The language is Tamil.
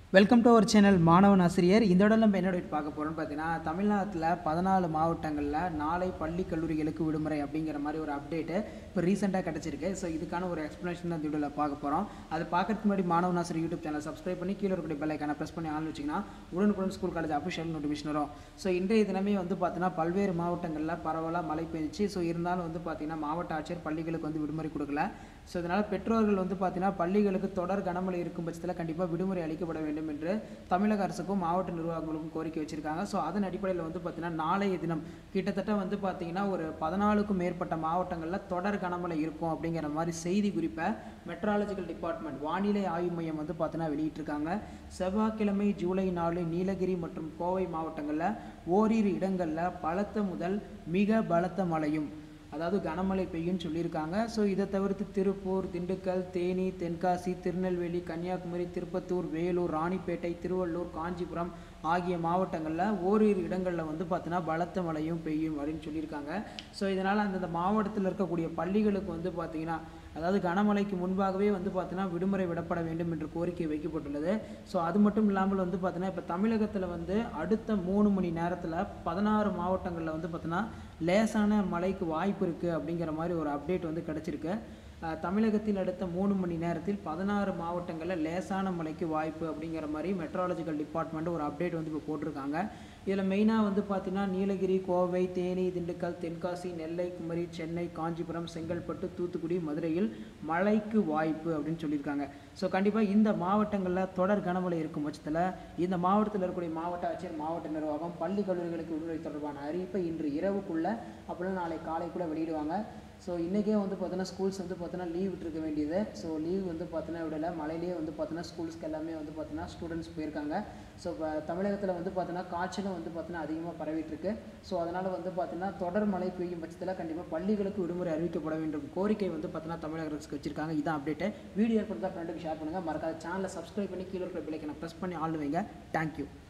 வெல்கம் டு அவர் சேனல் மாணவன் ஆசிரியர் இந்த இடம் நம்ம என்ன update பார்க்க போகிறோம்னு பார்த்தீங்கன்னா தமிழ்நாட்டில் பதினாலு மாவட்டங்களில் நாளை பள்ளி கல்லூரிகளுக்கு விடுமுறை அப்படிங்கிற மாதிரி ஒரு அப்டேட்டு இப்போ ரீசெண்டாக கிடச்சிருக்கு ஸோ இதுக்கான ஒரு எக்ஸ்ப்ளனேஷன் தான் இந்த வீடியோவில் பார்க்க போகிறோம் அது பார்க்கறதுக்கு முன்னாடி மாணவன் ஆசிரியர் யூடியூப் சேனல் சப்ஸ்கிரைப் பண்ணி கீழே இருக்கக்கூடிய பெல் ஐக்கான ப்ரெஸ் பண்ணி ஆன் வச்சிங்கன்னா உடனுக்குடன் ஸ்கூல் காலேஜ் அஃபிஷியல் நோட்டிஃபிகேஷன் வரும் ஸோ இன்றைய தினமே வந்து பார்த்தீங்கன்னா பல்வேறு மாவட்டங்களில் பரவலாக மழை பெஞ்சிச்சு ஸோ இருந்தாலும் வந்து பார்த்தீங்கன்னா மாவட்ட ஆட்சியர் பள்ளிகளுக்கு வந்து விடுமுறை கொடுக்கல ஸோ இதனால் பெற்றோர்கள் வந்து பார்த்தீங்கன்னா பள்ளிகளுக்கு தொடர் கனமழை இருக்கும் பட்சத்தில் கண்டிப்பாக விடுமுறை அளிக்கப்பட வேண்டும் என்று தமிழக அரசுக்கும் மாவட்ட நிர்வாகங்களுக்கும் கோரிக்கை வச்சிருக்காங்க ஸோ அதன் அடிப்படையில் வந்து பார்த்தீங்கன்னா நாளைய தினம் கிட்டத்தட்ட வந்து பார்த்தீங்கன்னா ஒரு பதினாலுக்கும் மேற்பட்ட மாவட்டங்களில் தொடர் கனமழை இருக்கும் அப்படிங்கிற மாதிரி செய்தி குறிப்பை மெட்ராலஜிக்கல் டிபார்ட்மெண்ட் வானிலை ஆய்வு மையம் வந்து பார்த்தீங்கன்னா வெளியிட்டிருக்காங்க செவ்வாய்க்கிழமை ஜூலை நாலு நீலகிரி மற்றும் கோவை மாவட்டங்களில் ஓரிரு இடங்களில் பலத்த முதல் மிக பலத்த மழையும் அதாவது கனமழை பெய்யும்னு சொல்லியிருக்காங்க ஸோ இதை தவிர்த்து திருப்பூர் திண்டுக்கல் தேனி தென்காசி திருநெல்வேலி கன்னியாகுமரி திருப்பத்தூர் வேலூர் ராணிப்பேட்டை திருவள்ளூர் காஞ்சிபுரம் ஆகிய மாவட்டங்களில் ஓரிரு இடங்களில் வந்து பார்த்தீங்கன்னா பலத்த மழையும் பெய்யும் அப்படின்னு சொல்லியிருக்காங்க ஸோ இதனால் அந்தந்த மாவட்டத்தில் இருக்கக்கூடிய பள்ளிகளுக்கு வந்து பார்த்தீங்கன்னா அதாவது கனமழைக்கு முன்பாகவே வந்து பார்த்தீங்கன்னா விடுமுறை விடப்பட வேண்டும் என்று கோரிக்கை வைக்கப்பட்டுள்ளது ஸோ அது மட்டும் இல்லாமல் வந்து பார்த்தீங்கன்னா இப்போ தமிழகத்தில் வந்து அடுத்த மூணு மணி நேரத்தில் பதினாறு மாவட்டங்களில் வந்து பார்த்தீங்கன்னா லேசான மழைக்கு வாய்ப்பு இருக்குது அப்படிங்கிற மாதிரி ஒரு அப்டேட் வந்து கிடச்சிருக்கு அஹ், தமிழகத்தில் அடுத்த மூணு மணி நேரத்தில் பதினாறு மாவட்டங்களில் லேசான மழைக்கு வாய்ப்பு அப்படிங்கிற மாதிரி மெட்ராலஜிக்கல் டிபார்ட்மெண்ட் ஒரு அப்டேட் வந்து இப்போ போட்டிருக்காங்க இதில் மெயினாக வந்து பார்த்தீங்கன்னா நீலகிரி கோவை தேனி திண்டுக்கல் தென்காசி நெல்லை குமரி சென்னை காஞ்சிபுரம் செங்கல்பட்டு தூத்துக்குடி மதுரையில் மழைக்கு வாய்ப்பு அப்படின்னு சொல்லியிருக்காங்க ஸோ கண்டிப்பாக இந்த மாவட்டங்களில் தொடர் கனமழை இருக்கும் பட்சத்தில் இந்த மாவட்டத்தில் இருக்கக்கூடிய மாவட்ட ஆட்சியர் மாவட்ட நிர்வாகம் பள்ளி கல்லூரிகளுக்கு விடுமுறை தொடர்பான அறிவிப்பை இன்று இரவுக்குள்ளே அப்படின்னா நாளை காலைக்குள்ளே வெளியிடுவாங்க ஸோ இன்றைக்கே வந்து பார்த்தோன்னா ஸ்கூல்ஸ் வந்து பார்த்தோன்னா லீவ் விட்டுருக்க வேண்டியது ஸோ லீவ் வந்து பார்த்தோன்னா விடலை மழையிலேயே வந்து பார்த்தோன்னா ஸ்கூல்ஸ்க்கு எல்லாமே வந்து பார்த்தோன்னா ஸ்டூடெண்ட்ஸ் போயிருக்காங்க ஸோ இப்போ தமிழகத்தில் வந்து பார்த்தோன்னா காய்ச்சலும் வந்து பார்த்தோன்னா அதிகமாக பரவிட்டு இருக்கு ஸோ அதனால் வந்து பார்த்தோன்னா தொடர் மழை பெய்யும் பட்சத்தில் கண்டிப்பாக பள்ளிகளுக்கு விடுமுறை அறிவிக்கப்பட வேண்டும் கோரிக்கை வந்து பார்த்தோன்னா தமிழக அரசுக்கு வச்சிருக்காங்க இதான் அப்டேட்டு வீடியோ கொடுத்தா ஃப்ரெண்டுக்கு ஷேர் பண்ணுங்கள் மறக்காத சேனலை சப்ஸ்கிரைப் பண்ணி கீழே இருக்கிற பிள்ளைக்கு நான் ப்ரெஸ் பண்ணி ஆள் வைங்க தேங்க்யூ